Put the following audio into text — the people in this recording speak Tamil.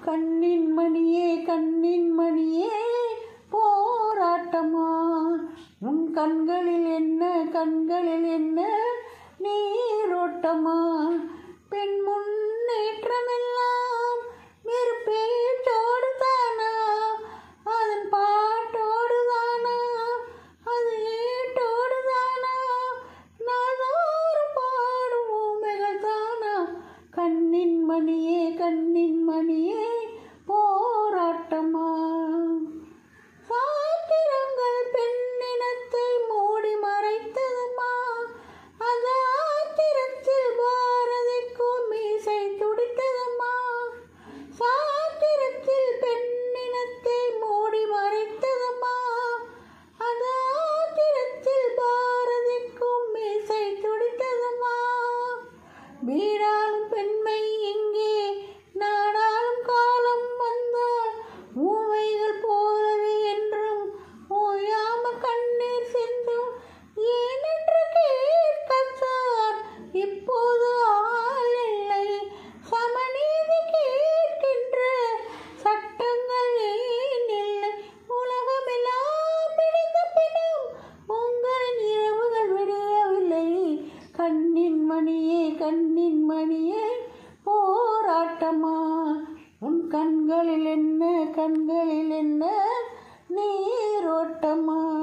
கண்ணின் மணியே கண்ணின் மணியே போராட்டமா உன் கண்களில் என்ன கண்களில் என்ன நீரோட்டமா பெண் முன்னேற்றமெல்லாம் வெறு பேச்சோடு தானா அதன் பாட்டோடு தானா அது ஏட்டோடு தானா நாள்தோறும் பாடும் ஊமைகள் தானா கண்ணின் மணியே கண்ணின் மணியே போராட்டமா சாத்திரங்கள் பெண்ணினத்தை மூடி மறைத்ததுமா அந்த ஆத்திரத்தில் பாரதிக்கும் மீசை துடித்ததுமா சாத்திரத்தில் பெண்ணினத்தை மூடி மறைத்ததுமா அந்த ஆத்திரத்தில் பாரதிக்கும் மீசை துடித்ததுமா வீடாளும் பெண்மை இங்கே நாடாளும் காலம் வந்தால் ஊமைகள் போலவே என்றும் ஓயாம கண்ணீர் சிந்தும் ஏனென்று கேட்கத்தான் இப்போது ஆள் இல்லை சமநீதி கேட்கின்ற சட்டங்கள் ஏன் இல்லை உலகமெல்லாம் பிடிந்த பின்னும் உங்களின் இரவுகள் விடியவில்லை கண்ணின் மணியே கண்ணின் மணியே போராட்டமா உன் கண்களில் என்ன கண்களில் என்ன நீரோட்டமா